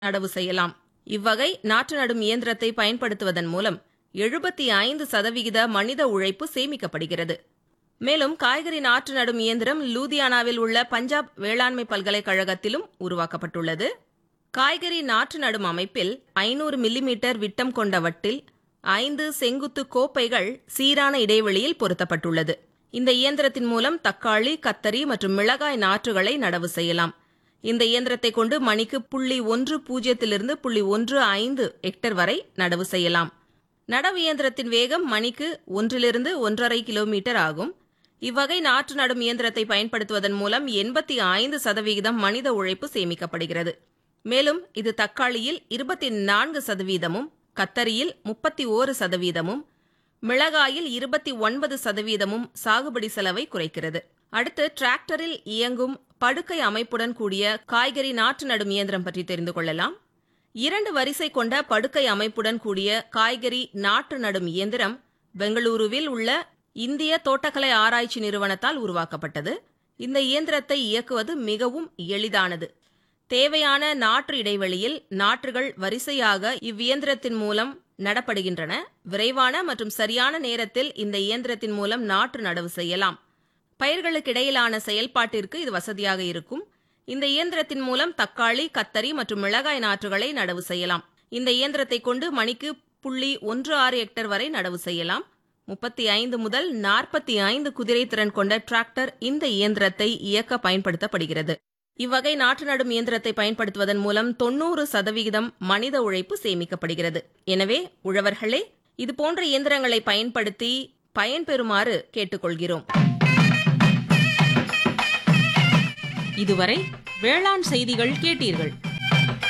நடவு செய்யலாம் இவ்வகை நாற்று நடும் இயந்திரத்தை பயன்படுத்துவதன் மூலம் எழுபத்தி ஐந்து சதவிகித மனித உழைப்பு சேமிக்கப்படுகிறது மேலும் காய்கறி நாற்று நடும் இயந்திரம் லூதியானாவில் உள்ள பஞ்சாப் வேளாண்மை பல்கலைக்கழகத்திலும் உருவாக்கப்பட்டுள்ளது காய்கறி நாற்று நடும் அமைப்பில் ஐநூறு மில்லிமீட்டர் விட்டம் கொண்ட வட்டில் ஐந்து செங்குத்து கோப்பைகள் சீரான இடைவெளியில் பொருத்தப்பட்டுள்ளது இந்த இயந்திரத்தின் மூலம் தக்காளி கத்தரி மற்றும் மிளகாய் நாற்றுகளை நடவு செய்யலாம் இந்த இயந்திரத்தை கொண்டு மணிக்கு புள்ளி ஒன்று பூஜ்ஜியத்திலிருந்து புள்ளி ஒன்று ஐந்து ஹெக்டர் வரை நடவு செய்யலாம் நடவு இயந்திரத்தின் வேகம் மணிக்கு ஒன்றிலிருந்து ஒன்றரை கிலோமீட்டர் ஆகும் இவ்வகை நாற்று நடும் இயந்திரத்தை பயன்படுத்துவதன் மூலம் எண்பத்தி ஐந்து சதவிகிதம் மனித உழைப்பு சேமிக்கப்படுகிறது மேலும் இது தக்காளியில் இருபத்தி நான்கு சதவீதமும் கத்தரியில் முப்பத்தி ஓரு சதவீதமும் மிளகாயில் இருபத்தி ஒன்பது சதவீதமும் சாகுபடி செலவை குறைக்கிறது அடுத்து டிராக்டரில் இயங்கும் படுக்கை அமைப்புடன் கூடிய காய்கறி நாற்று நடும் இயந்திரம் பற்றி தெரிந்து கொள்ளலாம் இரண்டு வரிசை கொண்ட படுக்கை அமைப்புடன் கூடிய காய்கறி நாற்று நடும் இயந்திரம் பெங்களூருவில் உள்ள இந்திய தோட்டக்கலை ஆராய்ச்சி நிறுவனத்தால் உருவாக்கப்பட்டது இந்த இயந்திரத்தை இயக்குவது மிகவும் எளிதானது தேவையான நாற்று இடைவெளியில் நாற்றுகள் வரிசையாக இவ்வியந்திரத்தின் மூலம் நடப்படுகின்றன விரைவான மற்றும் சரியான நேரத்தில் இந்த இயந்திரத்தின் மூலம் நாற்று நடவு செய்யலாம் பயிர்களுக்கிடையிலான செயல்பாட்டிற்கு இது வசதியாக இருக்கும் இந்த இயந்திரத்தின் மூலம் தக்காளி கத்தரி மற்றும் மிளகாய் நாற்றுகளை நடவு செய்யலாம் இந்த இயந்திரத்தை கொண்டு மணிக்கு புள்ளி ஒன்று ஆறு ஹெக்டர் வரை நடவு செய்யலாம் முப்பத்தி ஐந்து முதல் நாற்பத்தி ஐந்து குதிரை திறன் கொண்ட டிராக்டர் இந்த இயந்திரத்தை இயக்க பயன்படுத்தப்படுகிறது இவ்வகை நாற்று நடும் இயந்திரத்தை பயன்படுத்துவதன் மூலம் தொண்ணூறு சதவிகிதம் மனித உழைப்பு சேமிக்கப்படுகிறது எனவே உழவர்களே இதுபோன்ற இயந்திரங்களை பயன்படுத்தி பயன்பெறுமாறு கேட்டுக்கொள்கிறோம் இதுவரை வேளாண் செய்திகள் கேட்டீர்கள்